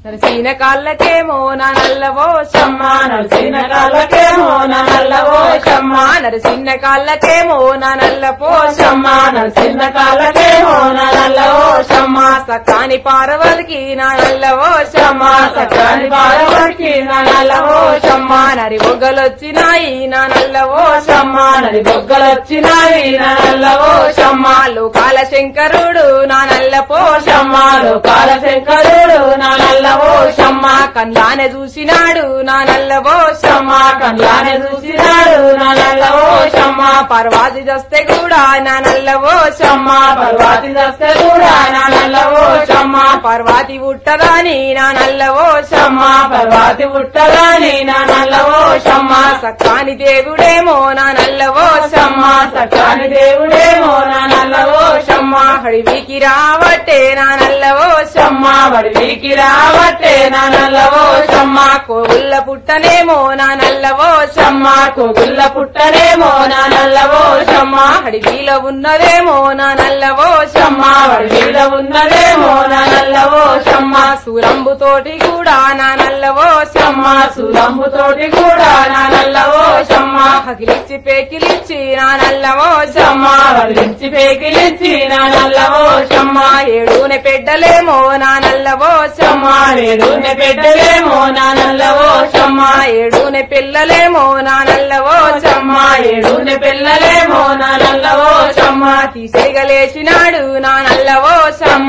నరసీన కాళ్ళకేమో నా నల్లవో షమ్మ నడిచిన కాళ్ళకేమో నా నల్లవో షమ్మ నరసిన్న కాళ్ళకేమో నా నల్ల షమ్మ నడిచిన కాళ్ళకేమో నా నల్లవో షమ్మ సకాని పార్వతికి నా నల్లవో షమ్మ సత్యాని పారవడికి నా నల్లవో షమ్మ నరి బొగ్గలొచ్చినాయి నా నల్లవో షమ్మ నడి బొగ్గలొచ్చినాయి నా నల్లవో షమ్మ లోకాల శంకరుడు నా నల్ల షమ్మ లోకాల శంకరుడు నా నల్లవో షమ్మ కన్లానే చూసినాడు నా నల్లవో షమ్మ కళ్ళానే చూసినాడు నా నల్లవో షమ్మ పర్వాది దస్తే కూడా నా నల్లవో షమ్మ పర్వాతి దస్తే కూడా నా నల్లవో షమ్మ పర్వాతి ఉట్టదాని నా నల్లవో షమ్మ పర్వాతి పుట్టగాని నా నల్లవో షమ్మ సక్కాని దేవుడేమో నా నల్లవో షమ్మ సకాని దేవుడేమో నా నల్లవో షమ్మ హడివికి రావట్టే నా నల్లవో షమ్మ వడివికి రావట్టే నా నల్లవో షమ్మ కోవుల్ల పుట్టనేమో నా నల్లవో షమ్మ కోగుల్ల పుట్టనేమో నా నల్లవో షమ్మ హడివిలో ఉన్నదేమో నా నల్లవో షమ్మ వడివిల ఉన్నదేమో నా నల్లవో షమ్మ సూరంబు తోటి కూడా నా నల్లవో షమ్మ సులంబు తోటి కూడా నా నల్లవో షమ్మ హకిలిచ్చి పేకిలిచ్చి నా నల్లవో షమ్మ వదిలించి పేకిలించి నా నల్లవో షమ్మ ఏడునే పెడ్డలేమో నా నల్లవో షమ్మ వేడునే పెట్టలేమో నా నల్లవో షమ్మ ఏడునే పిల్లలేమో నా నల్లవో షమ్మ ఏడునే పిల్లలేమో నా నల్లవో షమ్మ తీసేగలేసినాడు నా నల్లవో షమ్మ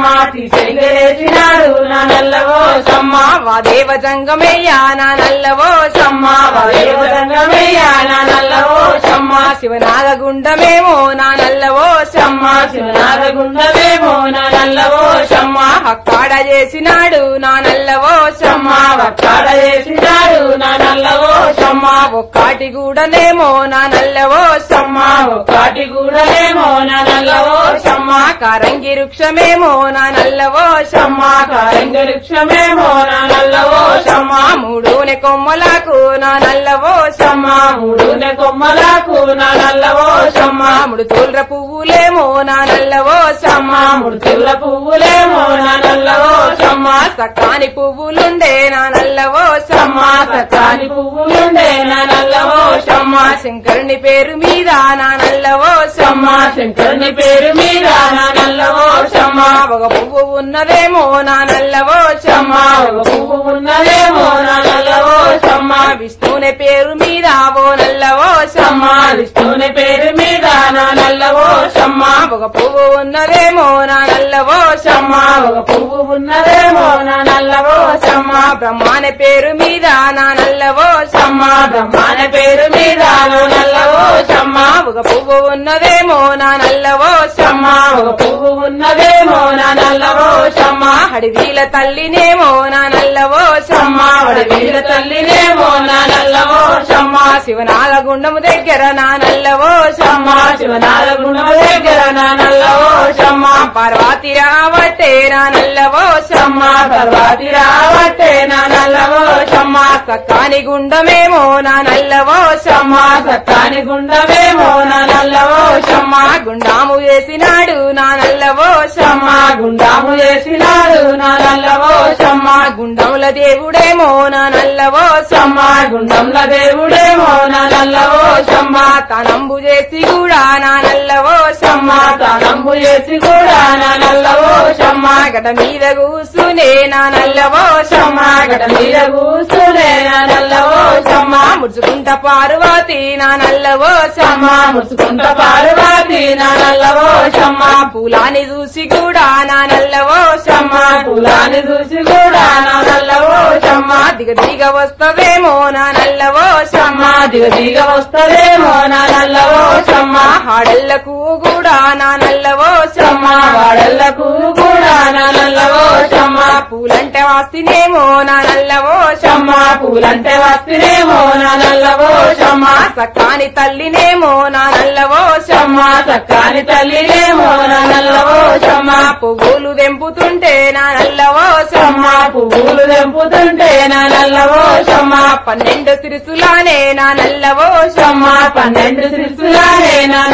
తీసేసినాడు నా నల్లవో షమ్మ వా దేవ జంగమయ్యా నా నల్లవో షమ్మ వదేవరంగమయ్యా నా నల్లవో షమ్మ శివనాగ గుండమేమో నా నల్లవో షమ్మ శివనాగగుండమేమో నా నల్లవో షమ్మ అక్కాడ చేసినాడు నా నల్లవో షమ్మ వక్కాడ చేసినాడు నా నల్లవో షమ్మ ఒక్కాటి గూడనేమో నా నల్లవో షమ్మ ఒక్కటి కూడానేమో నా నల్లవో షమ్మ కారంగి వృక్షమేమో నా నల్లవో షమ్మ కారంగ వృక్షమేమో నా నల్లవో షమ్మ మూడునే కొమ్మలకు నా నల్లవో షమ్మ మూడునే కొమ్మలకు నా నల్లవో షమ్మ ముడు తోల్ర పువ్వులేమో నా నల్లవో షమ్మ మృతుల పువ్వులేమో నా నల్లవో షమ్మ సకాని పువ్వులుండే నా నల్లవో షమ్మ సకాని పువ్వులుండే నా నల్లవో షమ్మ శంకరుని పేరు మీద నా నల్లవో షమ్మ శంకరుని పేరు మీద నా నల్లవో షమ్మ ఒక పువ్వు ఉన్నదేమో నా నల్లవో షమ్మ ఒక పువ్వు ఉన్నదేమో నా నల్లవో షమ్మ విష్ణుని పేరు మీద ఓ నల్లవో షమ్మ విష్ణుని పేరు మీద నా నల్లవో షమ్మ ఒక పువ్వు ఉన్నదేమో నా నల్లవో షమ్మ ఒక పువ్వు ఉన్నదేమో నా నల్లవో షమ్మ బ్రహ్మాని పేరు మీద నా నల్లవో షమ్మ బ్రహ్మాన పేరు మీద నా నల్లవో షమ్మ ఒక పువ్వు ఉన్నదేమో నా నల్లవో షమ్మ ఒక పువ్వు ఉన్నదేమో నా నల్లవో షమ్మ హడివీల తల్లినేమో నా నల్లవో షమ్మ వడవీర తల్లినేమో నా నల్లవో షమ్మ శివనాగ గుండము దగ్గర నా నల్లవో షమ్మ శివనాల గుణం దగ్గర నా నల్లవో షమ్మ పార్వతి రావట్టే నా నల్లవో షమ్మ పర్వాతి రావట్టే నా నల్లవో షమ్మ సక్కాని గుండమేమో నా నల్లవో షమ్మ సత్తాని గుండమేమో నా నల్లవో షమ్మ గుండాము చేసినాడు నా నల్లవో షమ్మ గుండాము చేసినాడు నా నల్లవో షమ్మ గుండముల దేవుడేమో నా నల్లవో షమ్మ గుండంల దేవుడేమో నా నల్లవో షమ్మ తనంబు చేసి కూడా నా నల్లవో షమ్మ తానంబు చేసి కూడా నా నల్లవో షమ్మ గట మీద కూసునే నా నల్లవో షమ్మ గట మీద కూసునే నా నల్లవో షమ్మ ముడుచుకుంట పార్వతి నా నల్లవో షమ్మ ముసుకుంట పార్వతి నా నల్లవో షమ్మ పూలాని చూసి కూడా నా నల్లవో షమ్మ కులాన్ని చూసి కూడా నా నల్లవో షమ్మ దిగ దిగ వస్తవేమో నా నల్లవో షమ్మ దిగ దిగ వస్తదేమో నా నల్లవో షమ్మ హాడళ్లకు కూడా నా నల్లవో షమ్మ వాడళ్లకు కూడా నా నల్లవో షమ్మ పూలంటే వాస్తినేమో నా నల్లవో షమ్మ పూలంటే వస్తేనేమో నా నల్లవో షమ్మ సక్కాని తల్లినేమో నా నల్లవో షమ్మ సక్కాని తల్లినేమో నా నల్లవో షమ్మ పువ్వులు తెంపుతుంటే నా నల్లవో షమ్మ పువ్వులు తెంపుతుంటే నా నల్లవో షమ్మ పన్నెండు సిరుసులానే నా నల్లవో షమ్మ పన్నెండు సిరుసులానే నా నల్లవో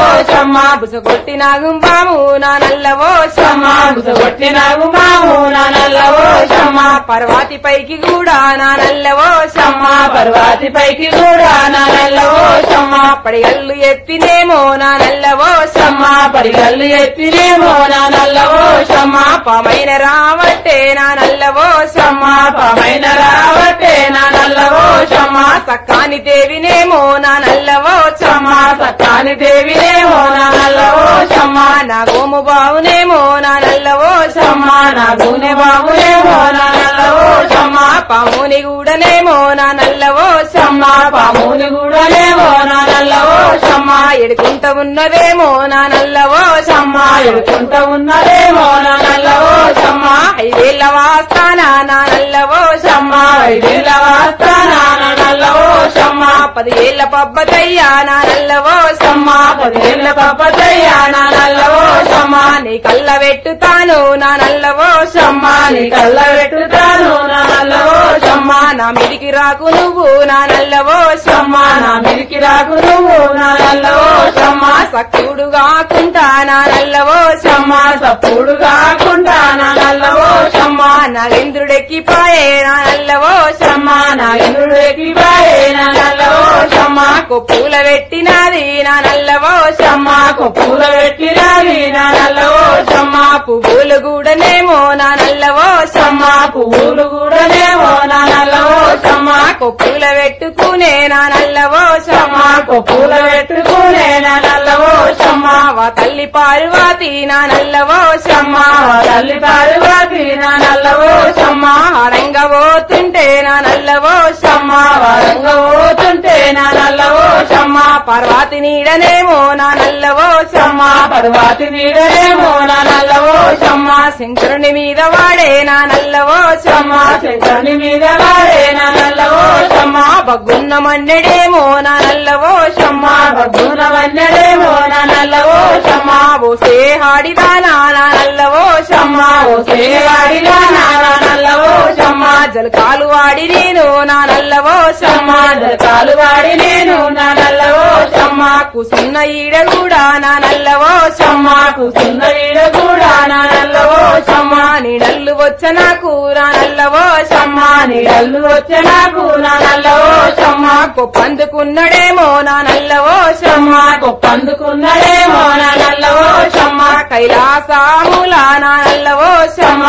షమ్మ బుసగొట్టి నాగుంబాము నా నల్లవో షమ్మ బుసగొట్టి నాగుమాము నా నల్లవో షమ్మ పర్వాతి పైకి కూడా నా నల్లవో షమ్మ పర్వాతి పైకి కూడా నా నల్లవో షమ్మ పడిగల్లు ఎత్తినేమో నా నల్లవో షమ్మ పరిగల్లు ఎత్తినేమో నా నల్లవో షమ్మ పామైన రావట్టే నా నల్లవో షమ్మ పమైన రావటే నా నల్లవో షమ్మ సక్కాని దేవినేమో నా నల్లవో షమ్మ సత్తాని దేవినేమో నా నల్లవో షమ్మ నా గోము బావునేమో నా నల్లవో షమ్మ నా గునె బాబునేమో నా నల్లవో షమ్మ పాముని గూడనేమో నా నల్లవో షమ్మ పాముని కూడానేమో నా నల్లవో షమ్మ ఎడుకుంట ఉన్నదేమో నా నల్లవో షమ్మ ఎడుకుంట ఉన్నదేమో నా నల్లవో షమ్మ ఐదేళ్ల వాస్తాన నా నల్లవో షమ్మ ఐదేళ్ళ వాస్తానా నా నల్లవో షమ్మ పది ఏళ్ల పబ్బతయ్యా నా నల్లవో షమ్మ పదేళ్ళ పప్పతయ్య నా నల్లవో షమ్మ నీ కళ్ళ పెట్టుతాను నా నల్లవో షమ్మ నీ కళ్ళ పెట్టుతాను నా నల్లవో షమ్మ నా మిడికి రాకు నువ్వు నా నల్లవో షమ్మ నా మిరికి రాకు నువ్వు నా నల్లవో షమ్మ సక్కుడు కాకుండా నా నల్లవో షమ్మ సప్పుడు కాకుండా నా నల్లవో షమ్మ నగేంద్రుడెక్కిపాయే నా నల్లవో షమ్మ నా ఇంద్రుడు ఎక్కిపాయే నా నల్లవో షమ్మ కొప్పుల పెట్టినది నా నల్లవో షమ్మ కొప్పుల పెట్టినది నా నల్లవో షమ్మ పువ్వులు కూడానేమో నా నల్లవో షమ్మ పువ్వులు కూడానేమో నా నల్లవో షమ్మ కొప్పుల పెట్టుకునే నా నల్లవో షమ్మ కొప్పుల పెట్టుకునే నా నల్లవో షమ్మ వా తల్లి పార్వతి నా నల్లవో షమ్మ తల్లి పార్వతి నా నల్లవో షమ్మ ఆడంగా పోతుంటే నా నల్లవో షమ్మ వరంగ పోతుంటే నా నల్లవో షమ్మ పార్వతి నీడనేమో నా నల్లవో షమ్మ పర్వాతి నీడనేమో నా నల్లవో షమ్మ శంకరుని మీద వాడే నా నల్లవో షమ్మ శంకరుని మీద వాడే నా నల్లవో షమ్మ బగ్గున్న మన్నెడేమో నా నల్లవో షమ్మ బగ్గున వన్నెడేమో నా నల్లవో షమ్మ ఓసే హాడిదానా నా నల్లవో షమ్మ ఓ సేవాడిగా నా నల్లవో షమ్మ జలకాలు వాడి నేను నా నల్లవో షమ్మ కాలు వాడి నేను నా నల్లవో షమ్మ కుసున్న ఈడ కూడా నా నల్లవో షమ్మ కూసున్న ఈడ కూడా నా నల్లవో షమ్మ నీ నల్లు వచ్చ నాకు నా నల్లవో షమ్మ నీడల్లు వచ్చే నాకు నా నల్లవో షమ్మ కొప్పందుకున్నడేమో నా నల్లవో షమ్మ గొప్పందుకున్నడేమో నా నల్లవో షమ్మ కైలాసాముల నా నల్లవో షమ్మ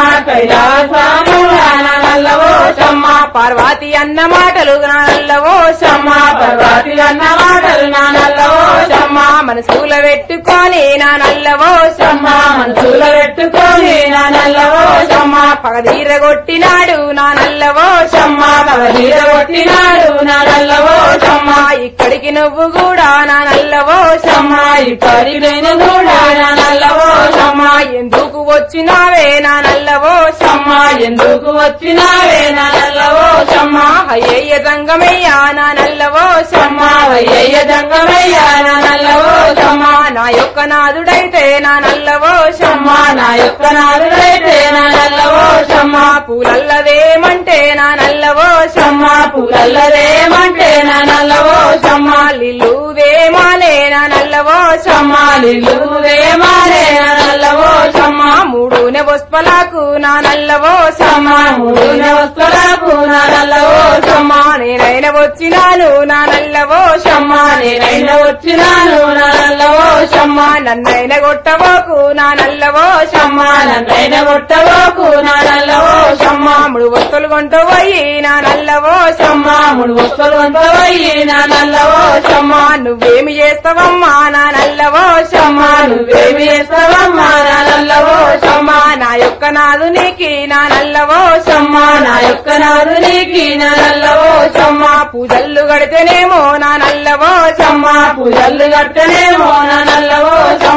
కైలాసముల నా నల్లవో షమ్మ పార్వతి అన్న మాటలు నా నల్లవో షమ్మ పర్వతి అన్న మాటలు నా నల్లవో షమ్మ మనసుల పెట్టుకొని నా నల్లవో షమ్మ మనసుల పెట్టుకొని నా నల్లవో షమ్మ పగదీర కొట్టినాడు నా నల్లవో షమ్మ పగదీర కొట్టినాడు నా నల్లవో షమ్మ ఇక్కడికి నువ్వు కూడా నా నల్లవో షమ్మ ఇప్పటి నేను కూడా నా నల్లవో షమ్మ ఎందుకు వచ్చినావే నా నల్లవో షమ్మ ఎందుకు వచ్చినావే నా నల్లవో షమ్మ అయ్యయ్య జంగమయ్యా నా నల్లవో షమ్మ వయ్యయ్య దంగమయ్య నా నల్లవో షమ్మ నా యొక్క నాదుడైతే నా నల్లవో షమ్మ నా యొక్క నాలుగైతే నా నల్లవో షమ్మ పూలల్లదేమంటే నా నల్లవో షమ్మ పూలల్లదేమంటే నా నల్లవో షమ్మ లిల్లుదేమాలే నా నల్లవో షమ్మ లిల్లుదేమానే నా నల్లవో షమ్మ మూడు పుష్పలకు నా నల్లవో షమ్మ మూడున వస్తులకు నా నల్లవో షమ్మ నేనైన వచ్చినాను నా నల్లవో షమ్మ నేనైనా వచ్చినాను నా నల్లవో షమ్మ నన్నైన కొట్టబోకు నా నల్లవో షమ్మ నన్నైనా కొట్టవోకు నా నల్లవో షమ్మ మూడు వస్తువులు కొంటూ పోయి నా నల్లవో షమ్మ మూడు వస్తువులు వంతవయ్యి నా నల్లవో షమ్మ నువ్వేమి చేస్తావమ్మా నా నల్లవో షమ్మ నువ్వేమి చేస్తావమ్మా నా నల్లవో షమ్మ నా యొక్క నాదునికి నా నల్లవో షమ్మ నా యొక్క నాదునికి నా నల్లవో షమ్మ పూజల్లు గడితేనేమో నా నల్లవో షమ్మ పూజలు కట్టనేమో నా నల్లవో షమ్మ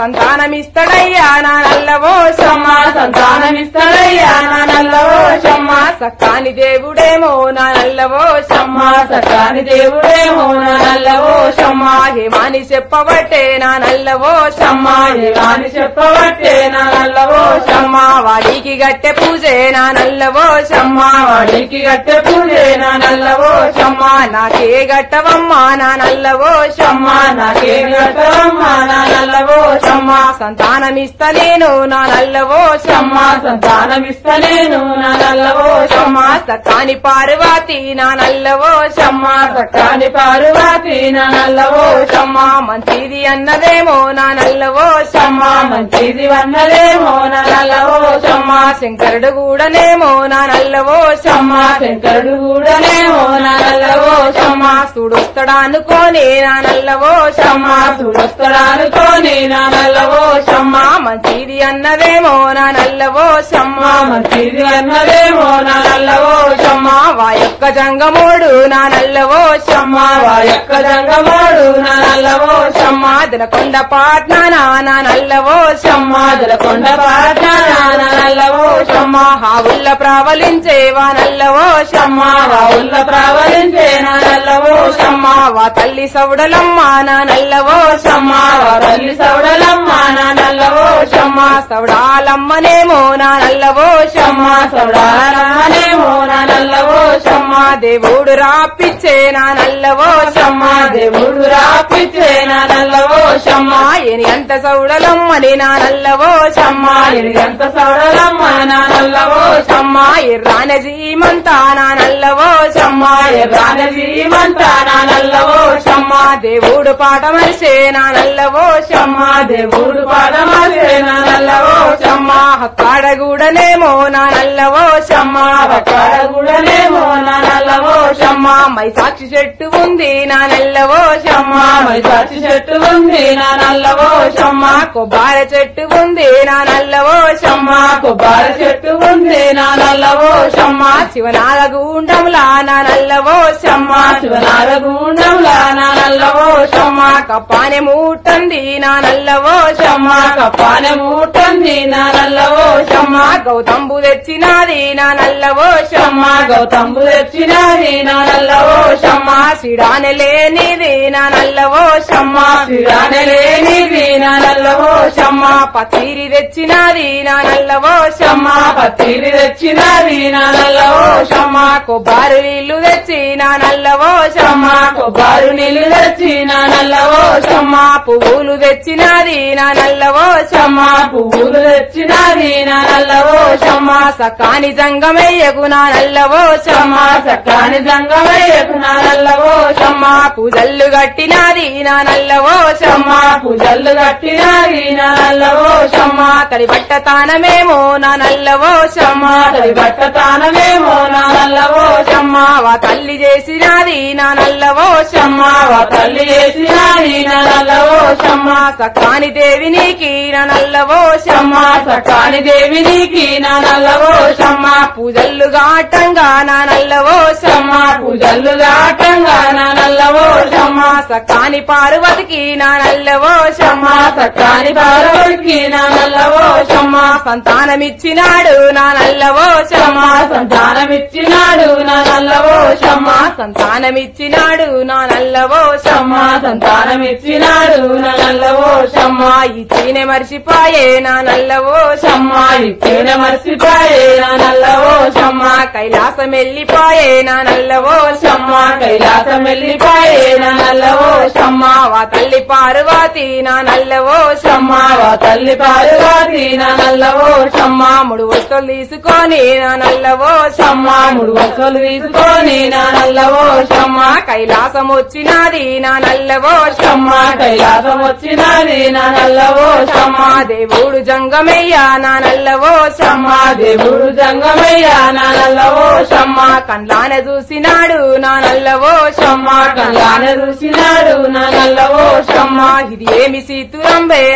సంతానమిస్తడయ్యా నా నల్లవో శమ్మ సంతానమిస్తాడయ్యా నా నల్లవో శమ్మ సక్కాని దేవుడేమో నా నల్లవో శమ్మ సకాని దేవుడేమో నా నల్లవో శమ్మ హేమాని చెప్పబట్టే నా నల్లవో శమ్మ ఏలాని చెప్పబట్టే నా నల్లవో శమ్మ వాడికి గట్టె పూజే నా నల్లవో శమ్మ వాడికి గట్టె పూజే నా నల్లవో శమ్మ నాకే గట్టవమ్మా నా నల్లవో శమ్మ నాకే గట్టవమ్మ నా నల్లవో శమ్మ సంతానమిస్తలేను నా నల్లవో శమ్మ సంతానమిస్తలేను నా నల్లవో శమ్మ సక్కాని పార్వతి నా నల్లవో శమ్మ సకాని పార్వతి నా నల్లవో శమ్మ మంచిది అన్నదేమో నా నల్లవో శమ్మ మంచిది వన్నదేమో నా నల్లవో శమ్మ శంకరుడు కూడానేమో నా నల్లవో శమ్మ శంకరుడు కూడానేమో నా నల్లవో శమ్మ సుడుస్తాడా అనుకోని నా నల్లవో శమ్మ చూడొస్తాడనుకోని నా నల్లవో శమ్మ మంచిది అన్నదేమో నా నల్లవో శమ్మ మంచిది వన్నదేమో నా నల్లవో శమ్మ వా యొక్క జంగమోడు నా నల్లవో శమ్మ వా యొక్క జంగమోడు నా నల్లవో శమ్మ దనకొండ పాట్నా నా నల్లవో శమ్మ జలకొండ పాట నా నల్లవో శమ్మ హావుల్ల ప్రావలించేవా నల్లవో శమ్మ వావుల్ల ప్రావలించే నా నల్లవో శమ్మ వా తల్లి సౌడలమ్మ నా నల్లవో శమ్మ వా తల్లి సౌడలమ్మ నా నల్లవో శమ్మ సౌడాలమ్మనేమో నా నల్లవో శమ్మ సౌడాలమ్మనేమో నా నల్లవో శమ్మ దేవుడు రాపిచ్చే నా నల్లవో శమ్మ దేవుడు రాపిచ్చే నా నల్లవో శమ్మ ఎని అంత సౌడలమ్మని నా నల్లవో శమ్మ ఎంత సౌడలమ్మ నా నల్లవో శమ్మ ఎర్రాన జీమంతా నా నల్లవో శమ్మ ఎర్రాన జీవంత నా నల్లవో శమ్మ దేవుడు పాట మరిసే నా నల్లవో శమ్మ దేవుడు పాదమాసే నా నల్లవో శమ్మ కాడగూడనేమో నా నల్లవో శమ్మ కాడగుడనేమో నా నల్లవో శమ్మ మై సాక్షి చెట్టు ఉంది నా నల్లవో శమ్మ మైసాచి చెట్టు ఉంది నా నల్లవో శమ్మ కొబ్బరి చెట్టు ఉంది నా నల్లవో శమ్మ కొబ్బరి చెట్టు ఉంది నా నల్లవో శమ్మ శివనాగ గుండంలా నా నల్లవో శమ్మ శివనార గుండంలా నా నల్లవో శమ్మ కప్పానే మూటంది నా నల్లవో శమ్మ కప్పాన మూటంది నా నల్లవో శమ్మ గౌతంబు తెచ్చినాది నా నల్లవో శమ్మ గౌతంబు తెచ్చినది నా నల్లవో శమ్మ సిడాని లేనిది నా నల్లవో శమ్మ శిరాన లేనిది నా నల్లవో శమ్మ పత్తిరి తెచ్చినాది నా నల్లవో శమ్మ పత్తిరి తెచ్చినది నా నల్లవో శమ్మ కొబ్బరి నీళ్లు తెచ్చి నా నల్లవో శమ్మ కొబ్బరి నీళ్ళు తెచ్చి నా నల్లవో శమ్మ పువ్వులు తెచ్చినాది నా నల్లవో శమ్మ పువ్వులు తెచ్చినది నా నల్లవో శమ్మ సకాని జంగమయ్యకు నా నల్లవో శమ్మ సకాని జంగమయ్యకు నా నల్లవో శమ్మ పూజల్లు గట్టినాది నా నల్లవో శమ్మ పూజలు కట్టినది నా నల్లవో శమ్మ తడి బట్ట తానమేమో నా నల్లవో శమ్మ తడి బట్ట తానమేమో నా నల్లవో శమ్మ వా తల్లి చేసినాది నా నల్లవో శమ్మ వా తల్లి చేసినది నా నల్లవో శమ్మ సకాని దేవి నీకి నా నల్లవో శమ్మ సకాని దేవి నీకి నా నల్లవో శమ్మ పూజల్లు గాటంగా నా నల్లవో శమ్మ పూజలు దాటంగా నా నల్లవో శమ్మ సకాని పార్వతికి నా నల్లవో శమ్మ సకాని పార్వతికి నా నల్లవో శమ్మ సంతానమిచ్చినాడు నా నల్లవో శమ్మ సంతానమిచ్చినాడు నా నల్లవో శమ్మ సంతానమిచ్చినాడు నా నల్లవో శమ్మ సంతానమిచ్చినాడు నా నల్లవో శమ్మ ఇచ్చినే మర్చిపోయే నా నల్లవో శమ్మ ఇచ్చిన మర్చిపోయే నా నల్లవో శమ్మ కైలాసం వెళ్ళిపోయే నా నల్లవో శమ్మ కైలాసం వెళ్ళిపోయే నా నల్లవో శమ్మ వా తల్లి పార్వతి నా నల్లవో శమ్మ వా తల్లి పార్వతి నా నల్లవో శమ్మ మూడు వస్తువులు తీసుకొని నా నల్లవో శమ్మ మూడు వస్తువులు తీసుకొని నా నల్లవో శమ్మ కైలాసం వచ్చినది నా నల్లవో శమ్మ కైలాసం వచ్చినది నా నల్లవో శమ్మ దేవుడు జంగమయ్య నా నల్లవో శమ్మ దేవుడు జంగమయ్య నా నల్లవో శమ్మ కండ్లానే చూసినాడు నా నల్లవో శమ్మ కళ్ళాన చూసినాడు నా నల్లవో శమ్మ ఇది ఏమి సీతురంబే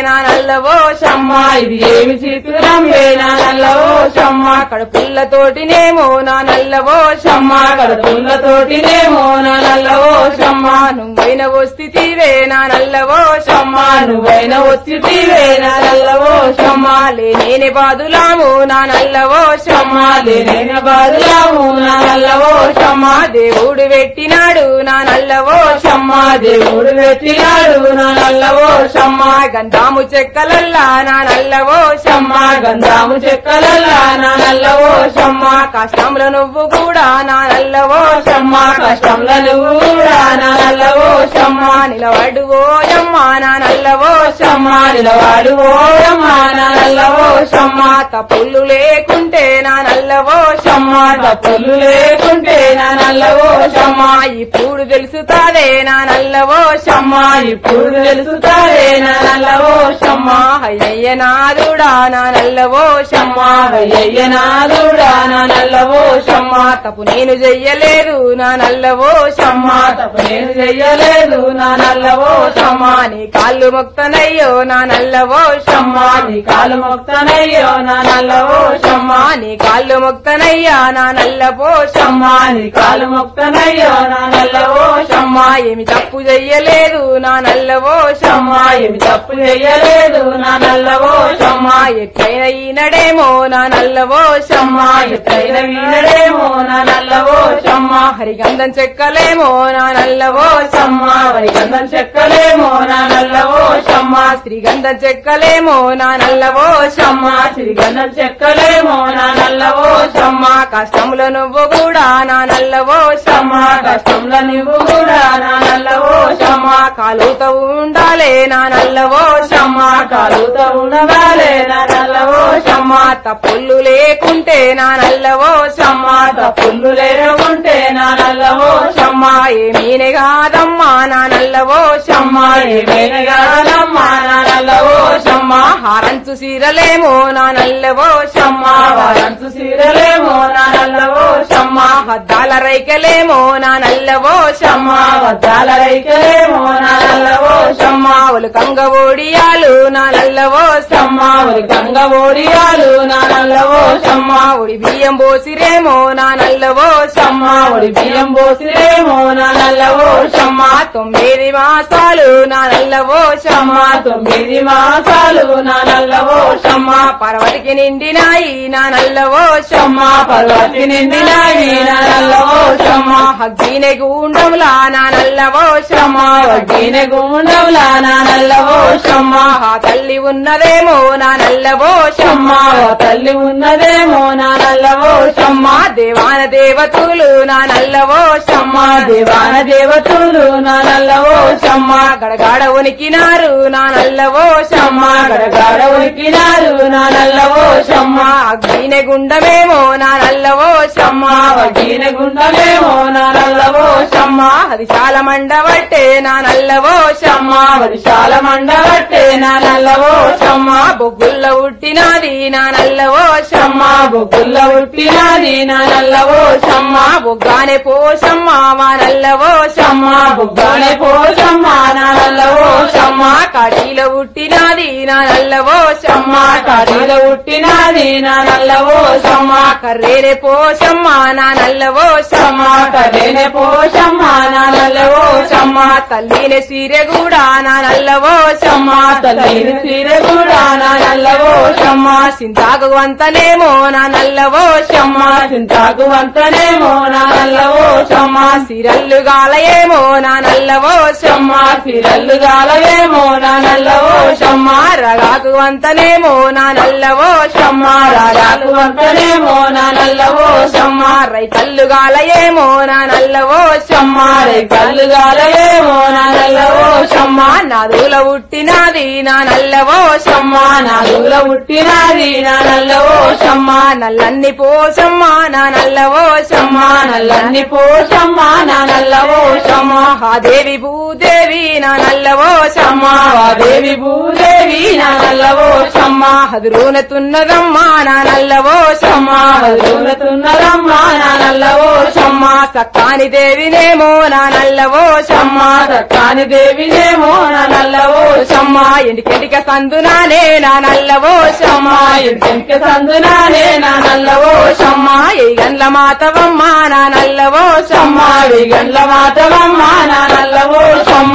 నా నల్లవో షమ్మ ఇది ఏమి చిత్రమే నా నల్లవో షమ్మ కడుపుల్లతోటినేమో నా నల్లవో షమ్మ కడుపులతోటినేమో నా నల్లవో షమ్మ నువ్వైన వస్థితివే నా నల్లవో షమ్మ నువ్వైన వచ్చి తీవే నా నల్లవో షమ్మ నేనే బాదులాము నా నల్లవో షమ్మ లేనైన బాధలాము నా నల్లవో షమ్మ దేవుడు పెట్టినాడు నా నల్లవో షమ్మ దేవుడు పెట్టినాడు నా నల్లవో షమ్మ గంధాము చెక్కలల్లా నా నల్లవో షమ్మ గంధాము చెక్కలల్లా నా నల్లవో షమ్మ కష్టంలో నువ్వు కూడా నా నల్లవో షమ్మ కష్టంలో నువ్వు కూడా నా నల్లవో షమ్మ నిలబడు ఓయమ్మ నా నల్లవో షమ్మ నిలవాడు ఓయమ్మ నా నల్లవో షమ్మ తప్పులు లేకుంటే నా నల్లవో షమ్మ తప్పులు లేకుంటే నా నల్లవో షమ్మ ఇప్పుడు తెలుసుతాదే నా నల్లవో షమ్మ ఇప్పుడు తెలుసుతారే నా నల్లవో షమ్మ అయ్యయ్య నాదుడా నా నల్లవో షమ్మ అయ్య నాదుడా నా నల్లవో షమ్మ తప్పు నేను చెయ్యలేదు నా నల్లవో షమ్మ తప్పు నేను చెయ్యలేదు నా నల్లవో షమ్మ నీ కాళ్ళు మొక్తనయ్యో నా నల్లవో షమ్మ నీ కాలు మొక్తనయ్యో నా నల్లవో షమ్మ నీ కాళ్ళు మొక్తనయ్యా నా నల్లవో షమ్మ నీ కాలు మొక్తనయ్యో నా నల్లవో షమ్మ ఏమి తప్పు చెయ్యలేదు నా నల్లవో షమ్మ ఏమి తప్పు చెయ్యలేదు నా నల్లవో షమ్మ ఎట్లయిన ఈనడేమో నా నల్లవో షమ్మ ఎట్లయిన వీడేమో నా నల్లవో షమ్మ హరిగంధం చెక్కలేమో నా నల్లవో షమ్మ వైగంధం చెక్కలేమో నా నల్లవో షమ్మ శ్రీగంధం చెక్కలేమో నా నల్లవో షమ్మ సిరిగంధం చెక్కలేమో నా నల్లవో షమ్మ కష్టములో నువ్వు కూడా నా నల్లవో షమ్మ కష్టంలో నువ్వు కూడా నా నల్లవో షమ్మ కాలుతో ఉండాలే నా నల్లవో షమ్మ కాలుతో ఉండగాలే నా నల్లవో షమ్మ తప్పులు లేకుంటే నా నల్లవో షమ్మ తప్పులు లేకుంటే నా నల్లవో షమ్మ ఏమీనే కాదమ్మా నా నల్లవో షమ్మ ఏమైనా కాదమ్మా నా నల్లవో షమ్మ హారంచు సీరలేమో నా నల్లవో షమ్మ వారంతు సీరలేమో నా నల్లవో షమ్మ హద్దాల రైకలేమో నా నల్లవో షమ్మ వద్దాల రైకలేమో నా నల్లవో షమ్మ కంగ ఓడియాలు నా నల్లవో షమ్మ ఒరి గంగ ఓడియాలు నా నల్లవో షమ్మ ఒడి బియ్యం పోసిరేమో నా నల్లవో షమ్మ ఒడి బియ్యం పోసిరేమో నా నల్లవో షమ్మ తొమ్మిది మాసాలు నా నల్లవో షమ్మ తొమ్మిది మాసాలు నా నల్లవో షమ్మ పర్వతికి నిండినాయి నా నల్లవో షమ్మ పర్వతి నిండినాయి నా నల్లవో షమ్మ హగ్గినే గుండంలా నా నల్లవో షమ్మ వడ్డీన గుండంలా నా నల్లవో షమ్మ ఆ తల్లి ఉన్నదేమో నా నల్లవో షమ్మ ఓ తల్లి ఉన్నదేమో నా నల్లవో షమ్మ దేవాన దేవతలు నా నల్లవో షమ్మ దేవాన దేవతలు నా నల్లవో షమ్మ గడగాడ ఉనికినారు నా నల్లవో షమ్మ గడగాడ ఉరికినారు నా నల్లవో షమ్మ అగ్గినే గుండమేమో నా నల్లవో షమ్మ వడ్డీన గుండమేమో నా నల్లవో షమ్మ అది చాలా మండబట్టే నా నల్లవో షమ్మ వరిశాల మండబట్టే నా నల్లవో షమ్మ బొగ్గుల్ల ఉట్టినాది నా నల్లవో షమ్మ బొగ్గుల్ల ఉట్టినాది నా నల్లవో షమ్మ బొగ్గానే పోషమ్మ మా నల్లవో షమ్మ బొగ్గానే పోషమ్మ నా నల్లవో షమ్మ కాటిలో ఉట్టినాది నా నల్లవో షమ్మ కాటిలో ఉట్టినాది నా నల్లవో షమ్మ కర్రేరే పోషమ్మ నా నల్లవో షమ్మ కరేనే పోషమ్మ నా నల్లవో షమ్మ తల్లినే సీరె కూడా నా నల్లవో షమ్మ తల్లిని సీర కూడా నా నల్లవో షమ్మ సింతాకు వంతనేమో నా నల్లవో షమ్మ చింతాకు వంతనేమో నా నల్లవో షమ్మ సిరల్లు గాలయేమో నా నల్లవో షమ్మ సిరల్లు గాలవేమో నా నల్లవో షమ్మ రగాకు వంతనేమో నా నల్లవో షమ్మ రాగాకు వంతనేమో నా నల్లవో షమ్మ రైతల్లు గాలయేమో నా నల్లవో షమ్మ రేకల్లు గాలవేమో నా నల్లవో షమ్మ నదుల ఉట్టినాది నా నల్లవో షమ్మ నాలుగుల పుట్టినాది నా నల్లవో షమ్మ నల్లన్ని పోషమ్మ నా నల్లవో షమ్మ నల్లన్ని పోషమ్మ నా నల్లవో షమ్మ ఆ దేవి భూదేవి నా నల్లవో షమ్మ దేవి భూదేవి నా నల్లవో షమ్మ హదురునతున్నదమ్మా నా నల్లవో షమ్మ వదులుతున్నదమ్మ నా నల్లవో షమ్మ సక్కాని దేవినేమో నా నల్లవో షమ్మ దక్కాని దేవినేమో నా నల్లవో షమ్మ షమ్మ ఇంటికెంటిక సందునానే నా నల్లవో షమ్మ ఇంటికి సందునానే నా నల్లవో షమ్మ ఈ గండ్ల మాతవమ్మ నా నల్లవో షమ్మ షమ్మాడి గండ్ల మాటలమ్మ నా నల్లవో షమ్మ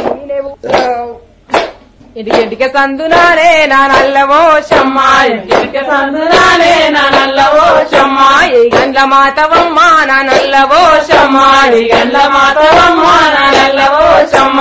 ఇంటికెంటిక సందునానే నా నల్లవో షమ్మ ఇంటికి సందునానే నా నల్లవో షమ్మ ఈ గండ్ల మాతవమ్మ నా నల్లవో షమ్మ షమ్మాడి గండ్ల మాటలమ్మ నా నల్లవో షమ్మ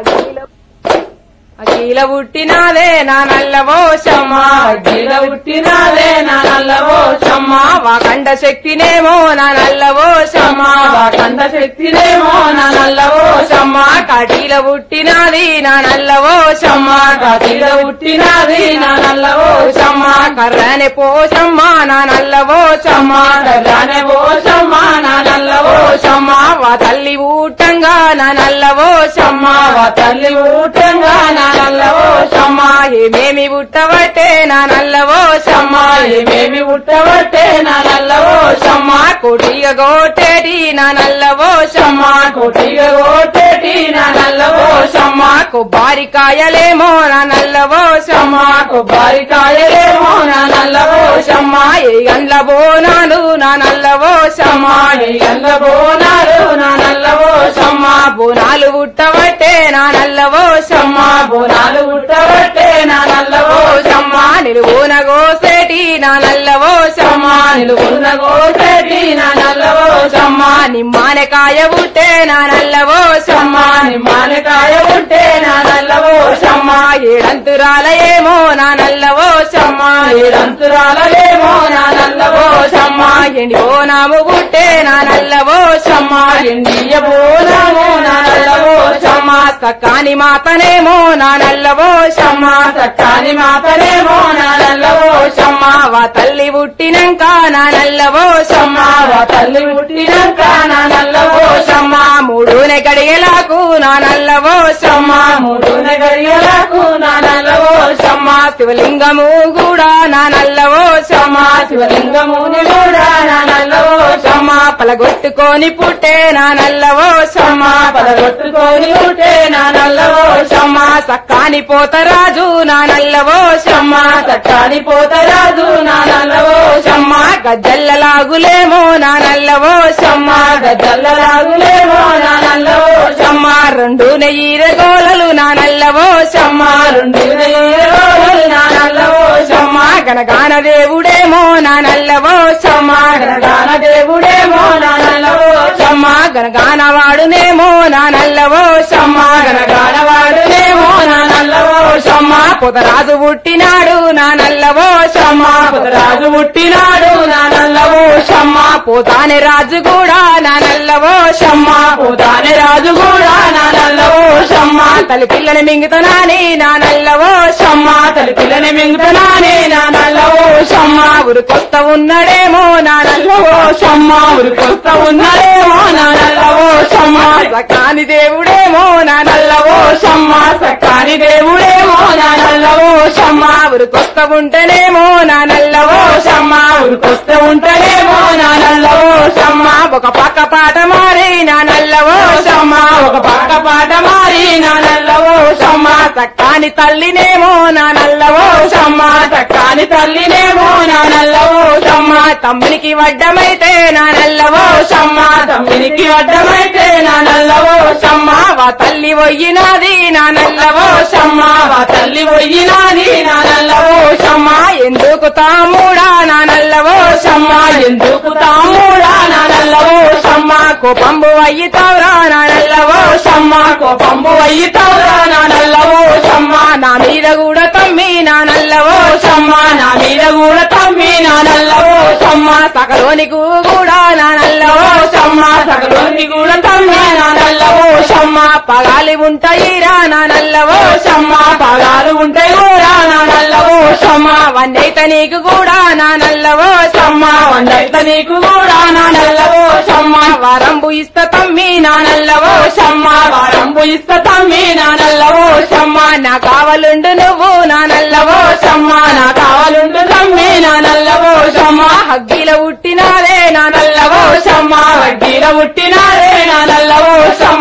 అఖిల పుట్టినాదే నా నల్లవో షమ్మ గీల పుట్టినాదే నా నల్లవో షమ్మ వాకండ శక్తినేమో నా నల్లవో షమ్మ కంద శక్తినేమో నా నల్లవో షమ్మ కటీల పుట్టినాది నా నల్లవో షమ్మ గీల పుట్టినాది నా నల్లవో షమ్మ కర్రనే పోషమ్మ నా నల్లవో షమ్మ కర్రానే పోషమ్మ నా నల్లవో షమ్మ వా తల్లి ఊటంగా నా నల్లవో షమ్మ వా తల్లి ఊటంగా నా నల్లవో షమ్మ ఏమేమి పుట్టవట్టే నా నల్లవో షమ్మ ఏమేమి పుట్టబట్టే నా నల్లవో షమ్మ కోటిగా గోటేటి నా నల్లవో షమ్మ కొట్టిగా కొట్టేటి నా నల్లవో షమ్మ కొబ్బరికాయలేమో నా నల్లవో షమ్మ కొబ్బరికాయలేమో నా నల్లవో షమ్మ ఏ గండ్ల బోనాలు నా నల్లవో షమ్మ గంగ బోనాలు నా నల్లవో షమ్మ బోనాలు పుట్టవట్టే నా నల్లవో షమ్మ బోనాలు పుట్టబట్టే నా నల్లవో షమ్మ నిలువున గోసేటి నా నల్లవో షమ్మ నిలుగున్న గోసేటి నా నల్లవో షమ్మ నిమ్మానకాయ పుట్టే నా నల్లవో షమ్మ నిమ్మానకాయ ఉంటే నా నల్లవో షమ్మ ఏడంతురాల ఏమో నా నల్లవో షమ్మ ఏడంతురాలలేమో నా నల్లవో షమ్మ ఎండివో నాము పుట్టే నా నల్లవో షమ్మ ఎండియ బోనాము నా నల్లవో షమ్మ సక్కాని మాతనేమో నా నల్లవో షమ్మ సట్టాని మాతనేమో నా నల్లవో షమ్మ వా తల్లి పుట్టినంక నా నల్లవో షమ్మ వా తల్లి పుట్టినాక నా నల్లవో షమ్మ మూడునే గడిగెలకు నా నల్లవో షమ్మ మూడు గడియలకు నా నల్లవో షమ్మ శివలింగము కూడా నా నల్లవో షమ్మ శివలింగముని కూడా నా నల్లవో షమ్మ పలగొట్టుకొని పుట్టే నా నల్లవో షమ్మ పదగొట్టుకొని ఉంటే నా నల్లవో షమ్మ సక్కాని పోతరాజు నా నల్లవో షమ్మ సట్టాని పోతరాజు నా నల్లవో షమ్మ గజ్జల్లలాగులేమో నా నల్లవో షమ్మ గద్దల్లరాగులేమో నా నల్లవో షమ్మ రెండు నెయ్యిర గోలలు నా నల్లవో షమ్మ రెండు రోజులు నా నల్లవో షమ్మ గనగాన దేవుడేమో నా నల్లవో షమ్మ గణగాన దేవుడేమో నా నల్లవో షమ్మ గనగాన వాడునేమో నా నల్లవో షమ్మ గణగాన వాడునేమో నా నల్లవో షమ్మ పొదరాజు పుట్టినాడు నా నల్లవో షమ్మ రాజు పుట్టినాడు నా నల్లవో షమ్మ పోతానే రాజు కూడా నా నల్లవో షమ్మ పోతానే రాజు కూడా నా నల్లవో షమ్మ తల్లి పిల్లని మింగుతనాని నా నల్లవో షమ్మ తల్లి పిల్లని మింగుతున్నానే నా నల్లవో షమ్మ ఉరికొస్త ఉన్నడేమో నా నల్లవో షమ్మ ఉరికొస్త ఉన్నాడేమో నా నల్లవో షమ్మ సకాని దేవుడేమో నా నల్లవో షమ్మ సక్కాని దేవుడేమో నా నల్లవో షమ్మ ఉరికొస్త ఉంటేనేమో నా నల్లవో షమ్మ ఉరికొస్తే ఉంటేనేమో నా నల్లవో షమ్మ ఒక పక్క పాట మారి నా నల్లవో షమ్మ ఒక పక్క పాట మారి నా నల్లవో షమ్మ సక్కాని తల్లినేమో నా నల్లవో షమ్మ సక్కాని తల్లినేమో నా నల్లవో షమ్మ తమ్మునికి వడ్డమైతే నా నల్లవో షమ్మ తమ్మినికి అడ్డమైతే నా నల్లవో షమ్మ వా తల్లి వయ్యినాది నా నల్లవో షమ్మ వా తల్లి పోయినాది నా నల్లవో షమ్మ ఎందుకు తాముడా నా నల్లవో షమ్మ ఎందుకు తాముడా నా నల్లవో షమ్మ కోపంబు అయ్యితావురా నా నల్లవో షమ్మ కోపంబు అయ్యితావురా నా నల్లవో షమ్మ నా మీద కూడా తమ్మి నా నల్లవో షమ్మ నా మీద కూడా తమ్మి నా నల్లవో షమ్మ సకలోనికి కూడా నా నల్లవో షమ్మ సగలోని కూడా తమ్మి నా నల్లవో షమ్మ పగాలి ఉంటాయిరా నా నల్లవో షమ్మ పగాలు ఉంటే కూడా నా నల్లవో షమ్మ వన్నైతే నీకు కూడా నా నల్లవో షమ్మ వండైతే నీకు కూడా నా నల్లవో షమ్మ వరంబు ఇస్త తమ్మి నా నల్లవో షమ్మ వారంబు ఇస్త తమ్మి నా నల్లవో షమ్మ నా కావలుండు నువ్వు నా నల్లవో షమ్మ నా కావాలుండు తమ్మి నా నల్లవో షమ్మ హగ్గిల పుట్టినాదే నా నల్లవో షమ్మ వడ్డీల పుట్టినారే నా నల్లవో షమ్మ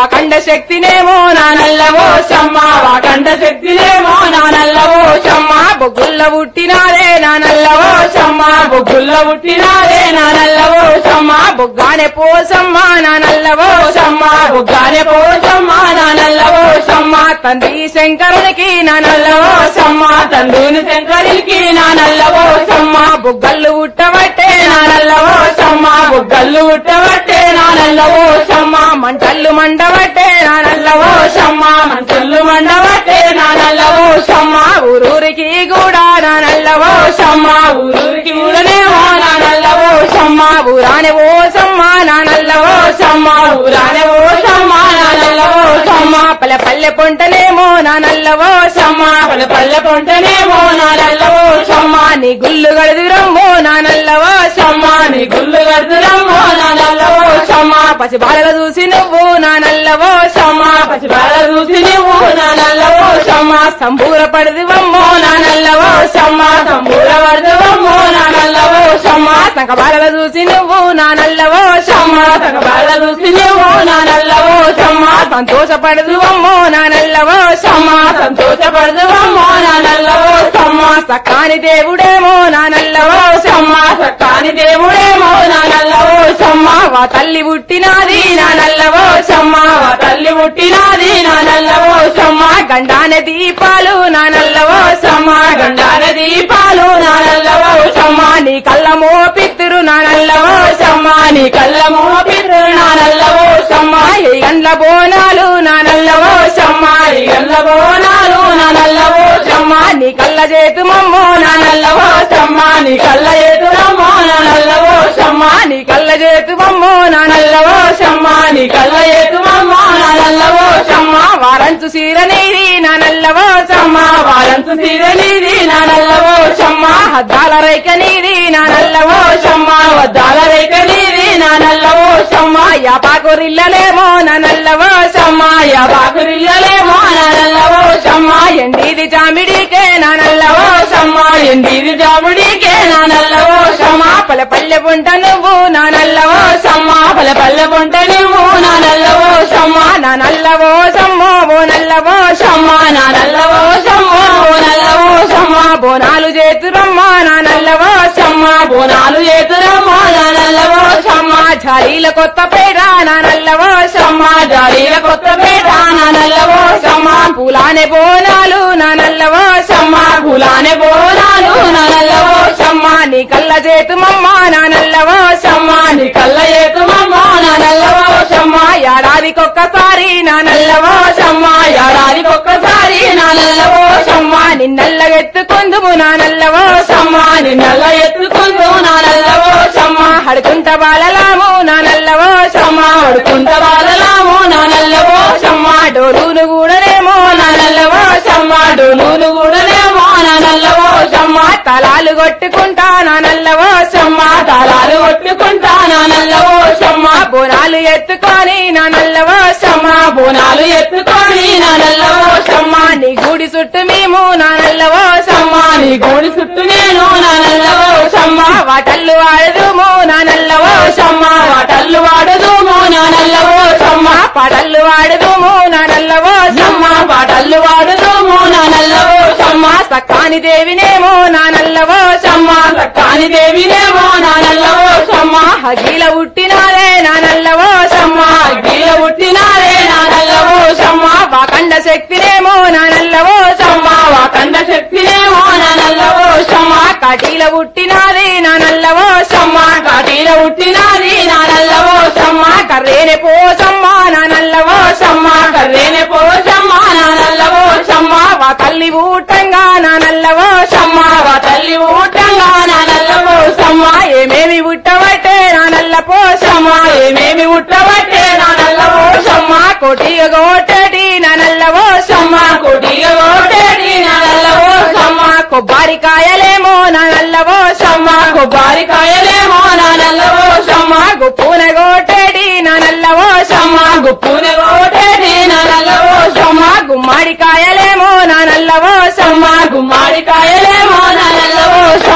వాకండ శక్తినేమో నా నల్లవో షమ్మ వాకండ శక్తినేమో నా నల్లవో షమ్మ బొగ్గుల్ల పుట్టినారే నా నల్లవో షమ్మ బొగ్గుల్లో పుట్టినారే నా నల్లవో షమ్మ బొగ్గానే పోసమ్మ నా నల్లవో షమ్మ బొగ్గానే పోషమ్మ నా నల్లవో షమ్మ తండ్రి శంకరునికి నా నల్లవో షమ్మ తండ్రిని శంకరికి నా నల్లవో షమ్మ బొగ్గల్లు ఉట్టబట్టే నా నా నల్లవో షమ్మ బొగ్గల్లు ఉట్టబట్టే నా నల్లవో షమ్మ మంటల్లు మండబట్టే నా నల్లవో ఓ షమ్మ మనసులు మండబట్టే నా నల్లవో షమ్మ ఊరూరికి కూడా నా నల్లవో ఓ షమ్మ ఊరికి ఊరనేమో నా నల్లవో షమ్మ ఊరాని ఓసమ్మ నా నల్లవో ఓ షమ్మ ఊరానే ఓ షమ్మ నా నల్లవో షమ్మ పల్లె పల్లె పొంటనేమో నా నల్లవో షమ్మ పల్లె పల్లె పొంటనేమో నా నల్లవో షమ్మ నీ గుల్లు గడుదురమ్మో నా నల్లవో షమ్మ నీ గుళ్ళు కడుతురమ్మో నా నల్లవో షమ్మ పసి బాలల చూసి నువ్వు నా నల్లవో షమ్మ పసి బాల చూసి నువ్వు నా నల్లవో షమ్మ సంబూర పడదివమ్మో నా నల్లవో షమ్మ సంబూర పడదువమ్మో నా నల్లవో షమ్మ సంక బాలల చూసి నువ్వు నా నల్లవో షమ్మ తన బాల చూసి నువ్వు నా నల్లవో షమ్మ సంతోషపడదువమ్మో నా నల్లవో షమ్మ సంతోషపడదువమ్మో నా నల్లవో షమ్మ సకాని దేవుడేమో నా నల్లవో షమ్మ సక్కాని దేవుడేమో నా నల్లవో షమ్మ వా తల్లి పుట్టినాది నా నల్లవో షమ్మ వా తల్లి పుట్టినాది నా నల్లవో షమ్మ గండాన దీపాలు నా నల్లవో షమ్మ గండాల దీపాలు నా నల్లవో షమ్మ నీ కళ్ళ మోపిత్తురు నా నల్లవో షమ్మ నీ కళ్ళ మోపిరు నా నల్లవో షమ్మ ఈ గండ్ల బోనాలు నా నల్లవో షమ్మ ఈ గల్ల బోనాలు నా నల్లవో షమ్మ నీ కళ్ళ చేతు మమ్మో నా నల్లవో షమ్మ నీ కళ్ళ ఎదురమ్మో నా నల్లవో షమ్మ నీ కళ్ళ చేతు మమ్మో నా నల్లవో షమ్మ నీ కళ్ళ ఎదురమ్మో నా నల్లవో షమ్మ వారంచు సీర నీది నా నల్లవో షమ్మ వారంతు తీరనిది నా నల్లవో షమ్మ హద్దాల రైక నీది నా నల్లవో షమ్మ వద్దాల రేఖ నీది నా నల్లవో షమ్మ యాపాకురిల్లలేమో నా నల్లవో షమ్మ యా బాకురిల్లలేమో నా నల్లవో షమ్మ ఎండిది చామిడికే నా నల్లవో ఓ షమ్మ ఎండిది జాముడికే నా నల్లవో షమ్మ పల్లె పల్లె పుంట నువ్వు నా నల్లవో ఓ షమ్మ పల్లె పల్లె పొంట నువ్వు నా నల్లవో షమ్మ నా నల్లవో సమ్మో ఓ నల్లవో షమ్మ నా నల్లవో షమ్మ ఓ నల్లవో షమ్మ బోనాలు చేతురమ్మా నా నల్లవో షమ్మ బోనాలు చేతురమ్మో నా నల్లవో షమ్మ జాలీల కొత్త పేట నా నల్లవో షమ్మ జాలీల కొత్త పేట నా నల్లవో షమ్మ పూలానే బోనాలు నా నల్లవో షమ్మ గులానే బోనాలు నా నల్లవో షమ్మ నీ కళ్ళ చేతుమమ్మ నా నల్లవో షమ్మ నీ కళ్ళ ఏతుమమ్మ నా నల్లవో షమ్మ ఏడాదికొక్కసారి నా నల్లవో షమ్మ ఏడాదికి ఒక్కసారి నా నల్లవో షమ్మ నిన్నల్లగెత్తుకుందుము నా నల్లవో షమ్మ నిన్నెల్ల ఎత్తుకుంటూ నా నల్లవో షమ్మ హడుకుంట బాలలాము నా నల్లవో షమ్మ అడుకుంట బాలలాము నా నల్లవో షమ్మ డోలును కూడానేమో నా నల్లవో షమ్మ డోలులు కూడానేమో నా నల్లవో షమ్మ తలాలు కొట్టుకుంటా నా నల్లవో షమ్మ తాళాలు కొట్టుకుంటా నా నల్లవో షమ్మ బోనాలు ఎత్తుకొని నా నల్లవో షమ్మ బోనాలు ఎత్తుకొని నా నల్లవో షమ్మ నీ గుడి చుట్టూ మేము నా నల్లవో షమ్మ నీ గోడి చుట్టూ నేను నా నల్లవో షమ్మ వాటల్లు ఆడదుము నా నల్లవో షమ్మ వాటల్లు వాడదుము నా నల్లవో షమ్మ పాటల్లు వాడదుము నా నల్లవో షమ్మ పాటల్లు వాడదుము నా నల్లవో షమ్మ సక్కాని దేవినేమో నా నల్లవో షమ్మ సక్కాని దేవినేమో నా నల్లవో షమ్మ హగీల పుట్టినారే నా నల్లవో షమ్మ గీల పుట్టినారే నా నల్లవో షమ్మ వాకండ శక్తినేమో నా నల్లవో షమ్మ వాకండ శక్తినేమో నా నల్లవో షమ్మ కటీల పుట్టినాది నా నల్లవో షమ్మ కాటీల పుట్టినాది నా నల్లవో షమ్మ కర్రేనే పోసమ్మ నా నల్లవో షమ్మ కర్రేనే పోషమ్మ నా నల్లవో షమ్మ వా తల్లి ఊటంగా నా నల్లవో షమ్మ వా తల్లి ఊటంగా నా నల్లవో షమ్మ ఏమేమి పుట్టబట్టే నా నల్ల పోషమ్మ షమ్మ ఏమేమి ఉట్టబట్టే నా నల్లవో షమ్మ కోటిగా గోటటి నా నల్లవో షమ్మ కొడిగ ఓటేడి నా నల్లవో షమ్మ కొబ్బరికాయలేమో నా నల్లవో షమ్మ కొబ్బరికాయలేమో నా నల్లవో షమ్మ గుప్పున గోటటి నా నల్లవో షమ్మ గుప్పున ఓటేడి నా నల్లవో షమ్మ గుమ్మడికాయలేమో నా నల్లవో షమ్మ గుమ్మడికాయలేమో నా నల్లవో షమ్మ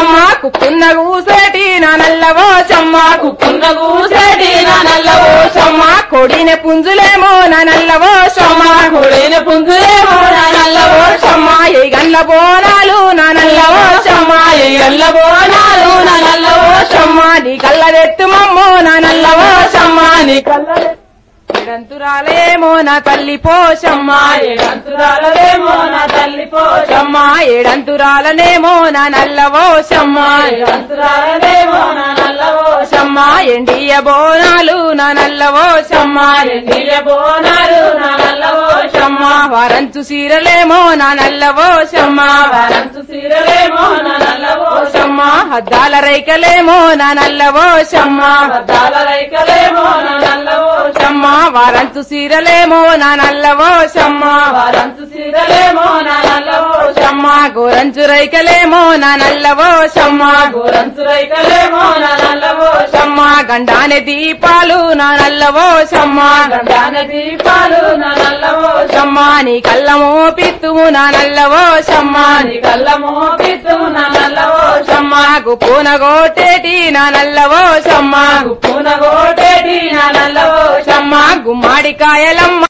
కుక్కున్న కూసేటి నా నల్లవో షమ్మ కుక్కున్న కూసేటి నా నల్లవో షమ్మ కొడిన పుంజులేమో నా నల్లవో షమ్మ కొడిన పుంజులేమో నా నల్లవో షమ్మ ఏ గల్ల బోనాలు నా నల్లవో షమ్మ ఏ గల్ల బోనాలు నా నల్లవో షమ్మ నీ కళ్ళదెత్తు మమ్మో నా నల్లవో షమ్మ నీ కళ్ళ ఏడంతురాలేమో నా తల్లి పోషమ్మ ఏడంతురాలదేమో నా తల్లి పోషమ్మ షమ్మ ఏడంతురాలనేమో నా నల్లవో షమ్మ ఏడంతురాలదేమో నా నల్లవో షమ్మ ఎండియ బోనాలు నా నల్లవో షమ్మ ఎండియ బోనాలు నా నల్లవో షమ్మ వరంచు సీరలేమో నా నల్లవో షమ్మ వరంతు సీరలేమో నా నల్లవో షమ్మ హద్దాల రైకలేమో నా నల్లవో షమ్మ అద్దాల రైకలేమో నా నల్లవో షమ్మ వరంచు సీరలేమో నా నల్లవో షమ్మ వరంతు సీరలేమో నా నల్లవో షమ్మ గోరంచు రైకలేమో నా నల్లవో షమ్మ గోరంతు రైకలేమో నా నల్లవో షమ్మ గండానే దీపాలు నా నల్లవో షమ్మ గండాన దీపాలు నా నల్లవో షమ్మ నీ కళ్ళమో పిత్తుము నా నల్లవో షమ్మ నీ కళ్ళ మోపిత్తు నా నల్లవో షమ్మకు పూనగోటేటి నా నల్లవో షమ్మ పూనగోటేటి నా నల్లవో షమ్మ గుమ్మడికాయలమ్మ